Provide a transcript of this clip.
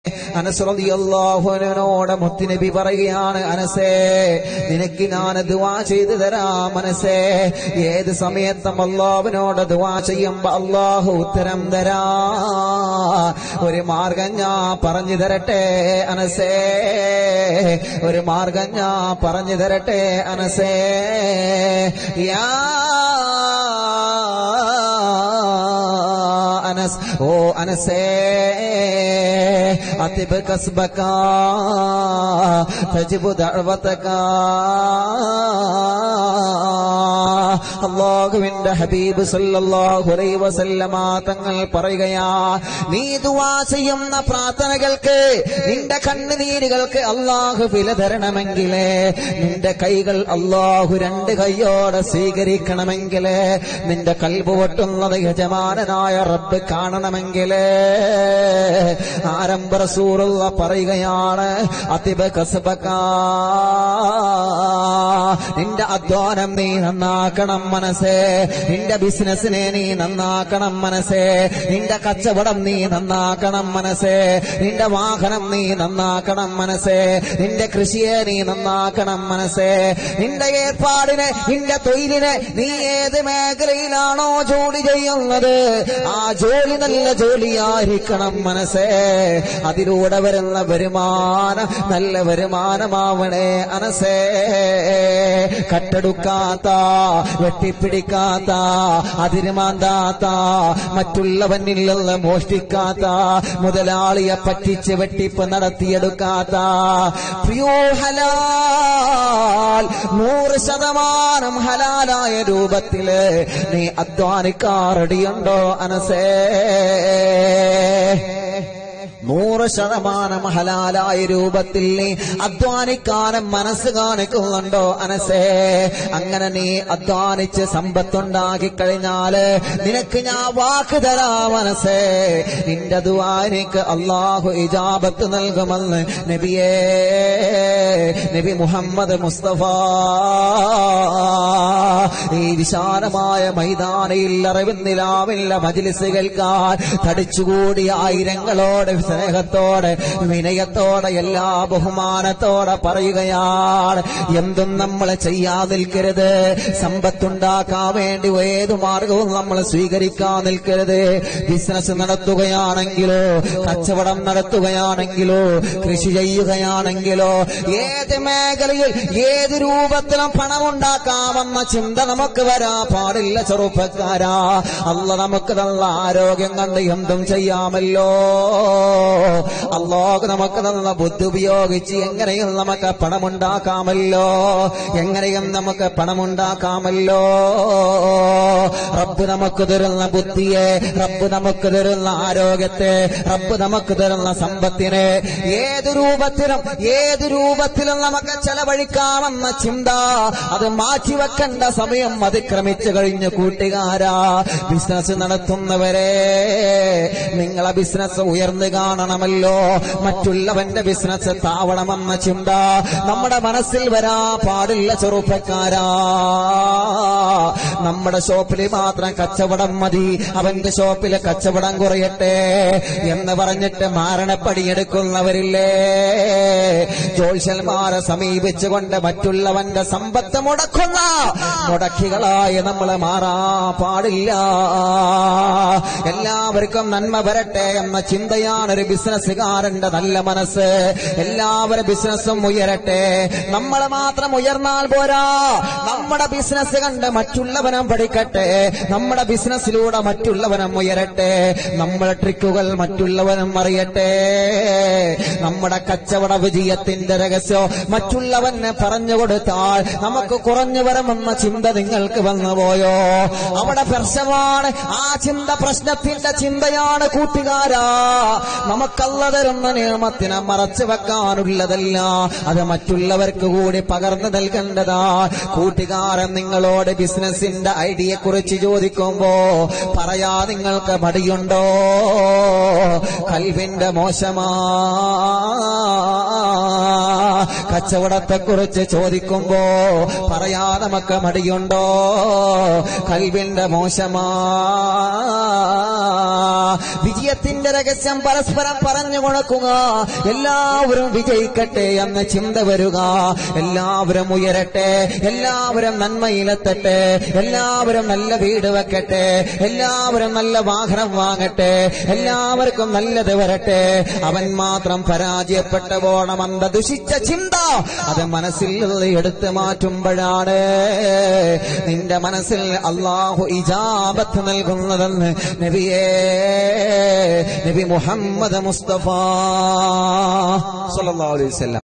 അനസ്രതിയല്ലാഹുവിനോട് മുത്തുനബി പറയുകയാണ് അനസേ നിനക്ക് ഞാൻ ദുവാ ചെയ്തു തരാം മനസ്സേ ഏത് സമയത്തും അള്ളാഹുവിനോട് ദുവാ ചെയ്യുമ്പോ അള്ളാഹു ഉത്തരം തരാ ഒരു മാർഗം ഞാൻ പറഞ്ഞു തരട്ടെ അനസേ ഒരു മാർഗം ഞാൻ പറഞ്ഞു തരട്ടെ അനസേ യാ അനസ് ഓ അനസേ أطب كسبك تجب دعوتك അള്ളാഹുവിന്റെ ഹബീബ് സല്ലല്ലാഹു അലൈഹി വസല്ലമ തങ്ങൾ പറയുകയാ നീ ദുആ ചെയ്യുന്ന പ്രാർത്ഥനകൾക്ക് നിന്റെ കണ്ണുനീരുകൾക്ക് അള്ളാഹു വില തരണമെങ്കിലേ നിന്റെ കൈകൾ അള്ളാഹു രണ്ട് കൈയോടെ സ്വീകരിക്കണമെങ്കിലേ നിന്റെ കൽബ് പൊട്ടുന്നത് യജമാനനായ റബ്ബ് കാണണമെങ്കിലേ ആരംഭ റസൂലുള്ള പറയുകയാണ് അതിബ കസബക നിന്റെ അധ്വാനം നീ നന്നാക്കണം മനസ്സേ നിന്റെ ബിസിനസ്സിനെ നീ നന്നാക്കണം മനസ്സേ നിന്റെ കച്ചവടം നീ നന്നാക്കണം മനസ്സേ നിന്റെ വാഹനം നീ നന്നാക്കണം മനസ്സേ നിന്റെ കൃഷിയെ നീ നന്നാക്കണം മനസ്സേ നിന്റെ ഏർപ്പാടിനെ നിന്റെ തൊഴിലിനെ നീ ഏത് മേഖലയിലാണോ ജോലി ചെയ്യുന്നത് ആ ജോലി നല്ല ജോലിയായിരിക്കണം മനസ്സേ അതിലൂടെ വരുന്ന വരുമാനം നല്ല വരുമാനമാവണേ അനസേ കട്ടെടുക്കാത്ത വെട്ടിപ്പിടിക്കാത്ത അതിരുമാന്താത്ത മറ്റുള്ളവനിൽ നിന്ന് മോഷ്ടിക്കാത്ത മുതലാളിയെ പറ്റിച്ച് വെട്ടിപ്പ് നടത്തിയെടുക്കാത്ത പ്രിയോ ഹലാൽ നൂറ് ശതമാനം ഹലാലായ രൂപത്തില് നീ അധ്വാനിക്കാറടിയുണ്ടോ അനസേ നൂറ് ശതമാനം ഹലാലായ രൂപത്തിൽ നീ അധ്വാനിക്കാനും മനസ്സ് കാണിക്കുന്നുണ്ടോ അനസേ അങ്ങനെ നീ അധ്വാനിച്ച് സമ്പത്തുണ്ടാക്കി കഴിഞ്ഞാല് നിനക്ക് ഞാൻ വാക്ക് തരാ മനസ്സേ നിന്റെ ദുവാനിക്ക് അള്ളാഹു ഇജാബത്ത് നൽകുമെന്ന് നബിയേ നബി മുഹമ്മദ് മുസ്തഫ ഈ വിശാലമായ മൈതാനയിൽ അറിവുന്നിലാവില്ല മജിലിസ് കേൾക്കാൻ തടിച്ചുകൂടിയ ആയിരങ്ങളോട് സ്നേഹത്തോടെ വിനയത്തോടെ എല്ലാ ബഹുമാനത്തോടെ പറയുകയാണ് എന്തും നമ്മൾ ചെയ്യാൻ നിൽക്കരുത് സമ്പത്തുണ്ടാക്കാൻ വേണ്ടി ഏതു മാർഗവും നമ്മൾ സ്വീകരിക്കാൻ നിൽക്കരുത് ബിസിനസ് നടത്തുകയാണെങ്കിലോ കച്ചവടം നടത്തുകയാണെങ്കിലോ കൃഷി ചെയ്യുകയാണെങ്കിലോ ഏത് മേഖലയിൽ ഏത് രൂപത്തിലും പണമുണ്ടാക്കാമെന്ന ചിന്ത നമുക്ക് വരാ പാടില്ല ചെറുപ്പക്കാരാ അല്ല നമുക്ക് നല്ല ആരോഗ്യം കണ്ട് എന്തും ചെയ്യാമല്ലോ അള്ളാഹ് നമുക്ക് തന്ന ബുദ്ധി ഉപയോഗിച്ച് എങ്ങനെയും നമുക്ക് പണമുണ്ടാക്കാമല്ലോ എങ്ങനെയും നമുക്ക് പണമുണ്ടാക്കാമല്ലോ റബ്ബ് നമുക്ക് തരുന്ന ബുദ്ധിയെ റബ്ബ് നമുക്ക് തരുന്ന ആരോഗ്യത്തെ റബ്ബ് നമുക്ക് തരുന്ന സമ്പത്തിനെ ഏത് രൂപത്തിലും ഏത് രൂപത്തിലും നമുക്ക് ചെലവഴിക്കാമെന്ന ചിന്ത അത് മാറ്റിവെക്കേണ്ട സമയം അതിക്രമിച്ചു കഴിഞ്ഞു കൂട്ടുകാരാ ബിസിനസ് നടത്തുന്നവരെ നിങ്ങളെ ബിസിനസ് ഉയർന്നു കാണണമല്ലോ മറ്റുള്ളവന്റെ ബിസിനസ് താവണമെന്ന ചിന്ത നമ്മുടെ മനസ്സിൽ വരാ പാടില്ല ചെറുപ്പക്കാരാ നമ്മുടെ ഷോപ്പിൽ മാത്രം കച്ചവടം മതി അവന്റെ ഷോപ്പിലെ കച്ചവടം കുറയട്ടെ എന്ന് പറഞ്ഞിട്ട് മാരണപ്പടിയെടുക്കുന്നവരില്ലേ ജോത്സ്യന്മാരെ സമീപിച്ചുകൊണ്ട് മറ്റുള്ളവന്റെ സമ്പത്ത് മുടക്കുന്ന മുടക്കികളായി നമ്മൾ മാറാ പാടില്ല എല്ലാവർക്കും നന്മ വരട്ടെ എന്ന ചിന്തയാണ് ഒരു ബിസിനസ്സുകാരന്റെ നല്ല മനസ്സ് എല്ലാവരുടെ ബിസിനസ്സും ഉയരട്ടെ നമ്മൾ മാത്രം ഉയർന്നാൽ പോരാ നമ്മുടെ ബിസിനസ് കണ്ട് മറ്റുള്ളവനും പഠിക്കട്ടെ നമ്മുടെ ബിസിനസ്സിലൂടെ മറ്റുള്ളവനും ഉയരട്ടെ നമ്മുടെ ട്രിക്കുകൾ മറ്റുള്ളവനും അറിയട്ടെ നമ്മുടെ കച്ചവട വിജയത്തിന്റെ രഹസ്യം മറ്റുള്ളവന് പറഞ്ഞു കൊടുത്താൽ നമുക്ക് കുറഞ്ഞു വരമെന്ന ചിന്ത നിങ്ങൾക്ക് വന്നുപോയോ അവിടെ പ്രശ്നമാണ് ആ ചിന്ത പ്രശ്നത്തിന്റെ ചിന്തയാണ് കൂട്ടുകാരാ നമുക്കല്ല തരുന്ന നിയമത്തിനെ മറച്ചു വെക്കാനുള്ളതല്ല അത് മറ്റുള്ളവർക്ക് കൂടി പകർന്നു നൽകേണ്ടതാ കൂട്ടുകാരൻ നിങ്ങളോട് ബിസിനസിന്റെ ഐഡിയെ കുറിച്ച് ചോദിക്കുമ്പോ പറയാ നിങ്ങൾക്ക് മടിയുണ്ടോ കൽവിന്റെ മോശമാ കച്ചവടത്തെക്കുറിച്ച് ചോദിക്കുമ്പോ പറയാ നമുക്ക് മടിയുണ്ടോ കൽവിന്റെ മോശമാ വിജയത്തിന്റെ രഹസ്യം പരസ്പരം പറഞ്ഞു കൊടുക്കുക എല്ലാവരും വിജയിക്കട്ടെ എന്ന ചിന്ത വരിക എല്ലാവരും ഉയരട്ടെ എല്ലാവരും നന്മയിലെത്തട്ടെ എല്ലാവരും നല്ല വീട് വെക്കട്ടെ എല്ലാവരും നല്ല വാഹനം വാങ്ങട്ടെ എല്ലാവർക്കും നല്ലത് വരട്ടെ അവൻ മാത്രം പരാജയപ്പെട്ട പോണമെന്ന ദുഷിച്ച ചിന്ത അത് മനസ്സിൽ നിന്ന് എടുത്തു മാറ്റുമ്പോഴാണ് നിന്റെ മനസ്സിൽ അള്ളാഹു ഇജാബത്ത് നൽകുന്നതെന്ന് നബിയേ നബി മുഹമ്മദ് മുസ്തഫ സല്ലല്ലാഹു അലൈഹി വസല്ലം